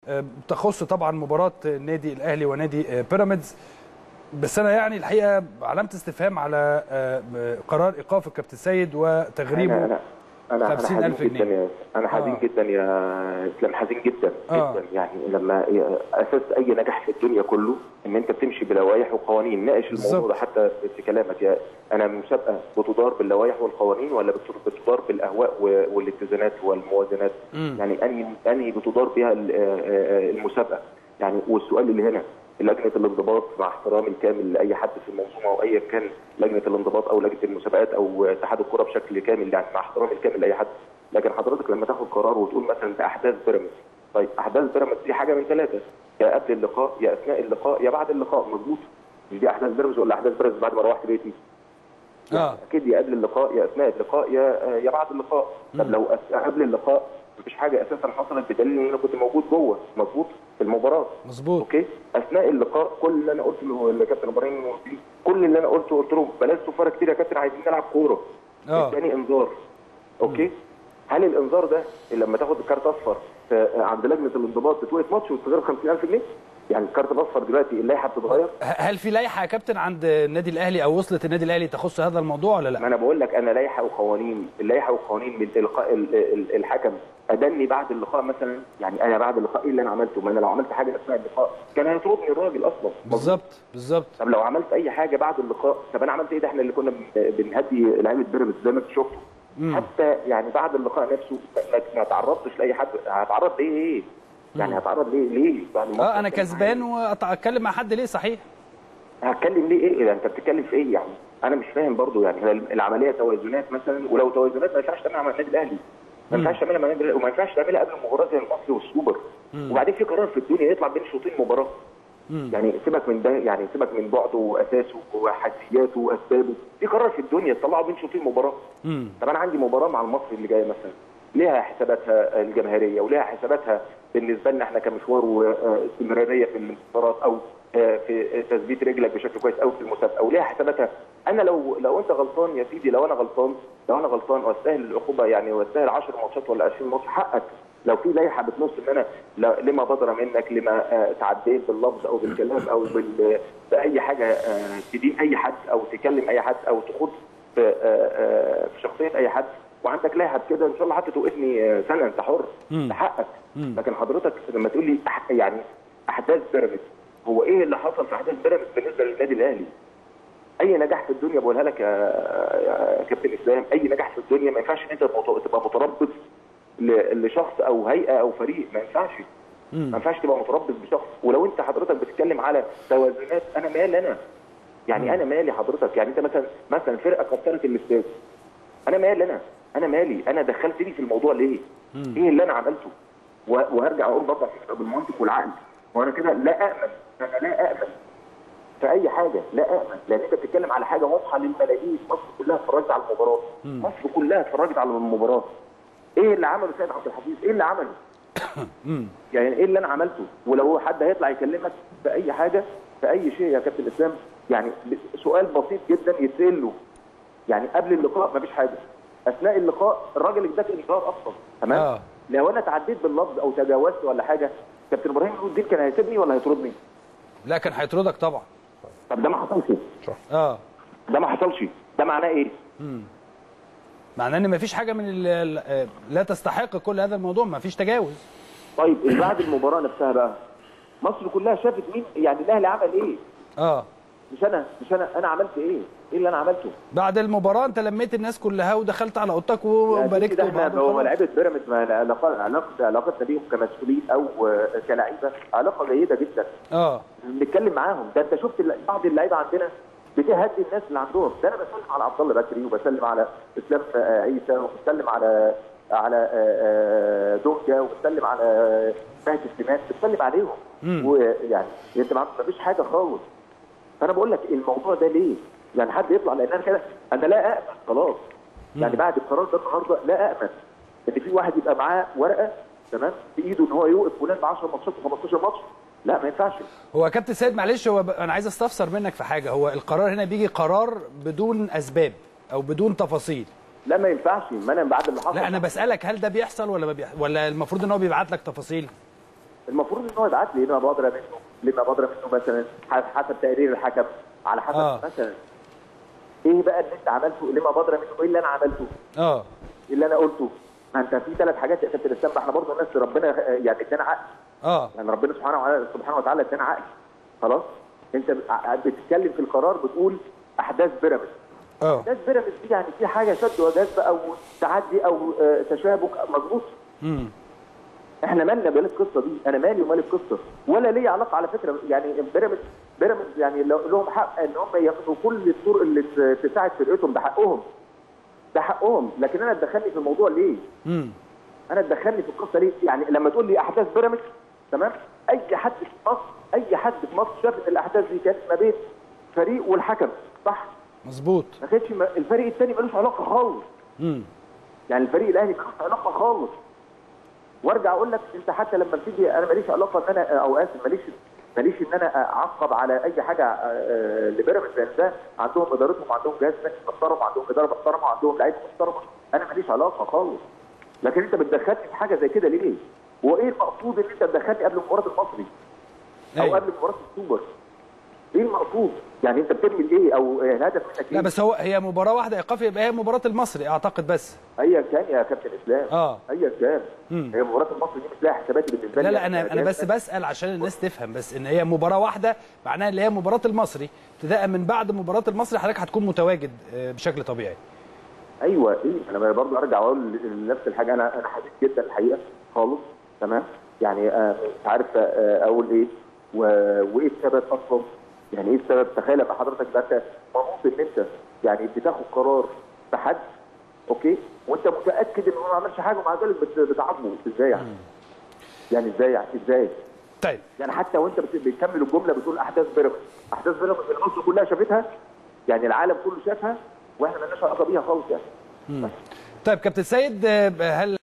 آه، تخص طبعا مباراه النادي الاهلي ونادي آه، بيراميدز بس انا يعني الحقيقه علامه استفهام على آه، قرار ايقاف الكابتن سيد وتغريبه انا انا انا 50,000 حزين جدا جنيه. يا انا حزين آه. جدا يا اسلام حزين جدا آه. جدا يعني لما اساس اي نجاح في الدنيا كله ان انت بتمشي بلوائح وقوانين ناقش الموضوع بالظبط. ده حتى في كلامك يا انا مسابقه بتدار باللوائح والقوانين ولا بت- بتدار بالاهواء و- والاتزانات والموازنات مم. يعني انهي انهي بتدار بها ال- آه، آه، المسابقه يعني والسؤال اللي هنا لجنه الانضباط مع احترامي الكامل لاي حد في المنظومه او ايا كان لجنه الانضباط او لجنه المسابقات او اتحاد الكره بشكل كامل يعني مع احترامي الكامل لاي حد لكن حضرتك لما تاخد قرار وتقول مثلا ده احداث بيراميدز طيب احداث بيراميدز دي حاجه من ثلاثه يا قبل اللقاء يا اثناء اللقاء يا بعد اللقاء مظبوط مش دي احداث بيراميدز ولا احداث بيراميدز بعد ما روحت بيتي اه اكيد يا قبل اللقاء يا اثناء اللقاء يا يا بعد اللقاء طب لو أس- قبل اللقاء مفيش حاجه اساسا حصلت بدليل ان انا كنت موجود جوه مظبوط في المباراه مظبوط اوكي اثناء اللقاء كل اللي انا قلته له- اللي كابتن ابراهيم قلت كل اللي انا قلته قلت له بلاش سفاره كتير يا كابتن عايزين نلعب كوره آه. اداني انذار اوكي هل الانذار ده لما تاخد الكارت اصفر في- عند لجنه الانضباط بتوقف ماتش وتغير 50000 جنيه يعني الكارت الاصفر دلوقتي اللائحه بتتغير ه- هل في لائحه يا كابتن عند النادي الاهلي او وصلت النادي الاهلي تخص هذا الموضوع ولا لا ما انا بقول لك انا لائحه وقوانين اللائحه والقوانين من القاء ال- ال- الحكم ادني بعد اللقاء مثلا يعني انا بعد اللقاء ايه اللي انا عملته ما انا لو عملت حاجه اثناء اللقاء كان هيطردني الراجل اصلا بالظبط بالظبط طب لو عملت اي حاجه بعد اللقاء طب انا عملت ايه ده احنا اللي كنا بن- بنهدي لعيبه بيراميدز زي ما انت شفت حتى يعني بعد اللقاء نفسه ما- ما تعرضتش لاي حد هتعرض ليه ايه يعني هتعرض ليه ليه بعد الماتش اه انا هتكلم كسبان معاه واتكلم مع حد ليه صحيح إيه؟ هتكلم ليه ايه ده انت بتتكلم في ايه يعني انا مش فاهم برضو يعني هي العمليه توازنات مثلا ولو توازنات ما ينفعش تعملها مع النادي الاهلي ما ينفعش تعملها مع النادي الاهلي وما ينفعش تعملها قبل المباراه زي المصري والسوبر وبعدين في قرار في الدنيا يطلع بين شوطين مباراه يعني سيبك من ده يعني سيبك من بعده واساسه وحساسياته واسبابه في قرار في الدنيا تطلعه بين شوطين مباراه امم طب انا عندي مباراه مع المصري اللي جايه مثلا ليها حساباتها الجماهيريه وليها حساباتها بالنسبه لنا احنا كمشوار واستمراريه في الانتصارات او آه، في تثبيت رجلك بشكل كويس او في المسابقه وليها حساباتها انا لو لو انت غلطان يا سيدي لو انا غلطان لو انا غلطان واستاهل العقوبه يعني واستاهل 10 ماتشات ولا 20 ماتش حقك لو في لائحه بتنص ان انا ل- لما بدر منك لما آه، تعديت باللفظ او بالكلام او بال- باي حاجه آه، تدين اي حد او تكلم اي حد او تخوض في آه، آه، في شخصيه اي حد وعندك لائحه كده ان شاء الله حتى توقفني آه، سنه انت حر مم. ده حقك مم. لكن حضرتك لما تقول لي أح- يعني احداث بيراميدز هو ايه اللي حصل في احداث بيراميدز بالنسبه للنادي الاهلي؟ اي نجاح في الدنيا بقولها لك يا يا كابتن اسلام اي نجاح في الدنيا ما ينفعش ان انت تبقى تبقى متربص ل- لشخص او هيئه او فريق ما ينفعش ما ينفعش تبقى متربص بشخص ولو انت حضرتك بتتكلم على توازنات انا مالي انا يعني انا مالي حضرتك يعني انت مثلا مثلا فرقه كسرت الاستاد انا مالي انا انا مالي انا دخلتني في الموضوع ليه؟ ايه اللي انا عملته؟ و- وهرجع اقول برضه على فكرة بالمنطق والعقل وانا كده لا امن انا لا امن في اي حاجه لا امن لان انت بتتكلم على حاجه واضحه للملايين مصر كلها اتفرجت على المباراه مصر كلها اتفرجت على المباراه ايه اللي عمله سيد عبد الحفيظ ايه اللي عمله يعني ايه اللي انا عملته ولو حد هيطلع يكلمك في اي حاجه في اي شيء يا كابتن اسلام يعني سؤال بسيط جدا يتسال له يعني قبل اللقاء مفيش حاجه اثناء اللقاء الراجل اداك انذار اصلا تمام آه. لو انا تعديت باللفظ او تجاوزت ولا حاجه كابتن ابراهيم نور الدين كان هيسيبني ولا هيطردني لا كان هيطردك طبعا طب ده ما حصلش اه ده ما حصلش ده معناه ايه معناه ان مفيش حاجه من ال- ال- آه، لا تستحق كل هذا الموضوع مفيش تجاوز طيب اللي بعد المباراه نفسها بقى مصر كلها شافت مين يعني الاهلي عمل ايه اه مش انا مش انا انا عملت ايه ايه اللي انا عملته بعد المباراه انت لميت الناس كلها ودخلت على اوضتك يعني وباركت كده احنا وبعض هو وخلاص. لعيبه بيراميدز ما علاقه علاقه علاقتنا بيهم كمسؤولين او آه، كلاعيبه علاقه جيده جدا اه بنتكلم معاهم ده انت شفت الل- بعض اللعيبه عندنا بتهدي الناس اللي عندهم ده انا بسلم على عبد الله بكري وبسلم على اسلام آه، عيسى وبسلم على على آه، آه، دونجا وبسلم على مهدي سليمان بسلم عليهم مم. ويعني انت ما فيش حاجه خالص فانا بقول لك الموضوع ده ليه؟ يعني حد يطلع لان انا كده انا لا امن خلاص يعني بعد القرار ده النهارده لا امن ان في واحد يبقى معاه ورقه تمام في ايده ان هو يوقف فلان ب 10 ماتشات و15 ماتش لا ما ينفعش هو يا كابتن سيد معلش هو ب... انا عايز استفسر منك في حاجه هو القرار هنا بيجي قرار بدون اسباب او بدون تفاصيل لا ما ينفعش ما انا بعد اللي حصل لا انا بسالك هل ده بيحصل ولا ما بيحصل ولا المفروض ان هو بيبعت لك تفاصيل المفروض ان هو يبعت لي لما بقدر منه لما بقدر منه مثلا حسب تقرير الحكم على حسب آه. آه. مثلا ايه بقى اللي انت عملته لما بقدر منه ايه اللي انا عملته اه ايه اللي انا قلته ما انت في ثلاث حاجات يا كابتن اسلام احنا برضه الناس ربنا يعني ادانا عقل اه يعني ربنا سبحانه وتعالى سبحانه وتعالى ادانا عقل خلاص انت بتتكلم في القرار بتقول احداث بيراميدز اه احداث بيراميدز دي يعني في حاجه شد وجذب او تعدي او آه، تشابك مظبوط امم احنا مالنا بالقصه دي انا مالي ومال القصه ولا ليا علاقه على فكره يعني بيراميدز بيراميدز يعني لو- لهم حق ان هم ياخدوا كل الطرق اللي ت- تساعد فرقتهم ده حقهم ده حقهم لكن انا تدخلني في الموضوع ليه؟ امم انا تدخلني في القصه ليه؟ يعني لما تقول لي احداث بيراميدز تمام؟ اي حد في مصر اي حد في مصر شاف ان الاحداث دي كانت ما بين فريق والحكم صح؟ مظبوط ما كانش ما- الفريق الثاني ملوش علاقه خالص امم يعني الفريق الاهلي ملوش علاقه خالص وارجع اقول لك انت حتى لما بتيجي انا ماليش علاقه ان انا او اسف ماليش ماليش ان انا اعقب على اي حاجه آه، لبيراميدز لان ده عندهم ادارتهم وعندهم جهاز فني محترم وعندهم اداره محترمه وعندهم لعيبه محترمه انا ماليش علاقه خالص لكن انت بتدخلني في حاجه زي كده ليه؟ وايه المقصود ان انت تدخلني قبل مباراه المصري او أيوة. قبل مباراه السوبر؟ ايه المقصود؟ يعني انت بترمي ايه او الهدف منك لا ايه؟ بس هو هي مباراه واحده ايقاف يبقى هي مباراه المصري اعتقد بس ايا كان يا كابتن اسلام اه ايا كان مم. هي مباراه المصري دي مش لها حساباتي بالنسبه لي لا لا يعني انا انا بس كابتن. بسال عشان الناس تفهم بس ان هي مباراه واحده معناها اللي هي مباراه المصري ابتداء من بعد مباراه المصري حضرتك هتكون متواجد آه، بشكل طبيعي ايوه ايه انا برضه ارجع اقول نفس الحاجه انا انا حديث جدا الحقيقه خالص تمام يعني آه، مش عارف آه، اقول ايه و- وايه السبب اصلا يعني ايه السبب تخيل ابقى حضرتك بقى انت منوط ان انت يعني بتاخد قرار في حد اوكي وانت متاكد ان هو ما عملش حاجه ومع ذلك بت- بتعاقبه ازاي يعني؟ يعني ازاي يعني ازاي؟ طيب يعني حتى وانت بت- بتكمل الجمله بتقول احداث بيراميدز احداث بيراميدز اللي مصر كلها شافتها يعني العالم كله شافها واحنا مالناش علاقه بيها خالص يعني طيب كابتن سيد آه، هل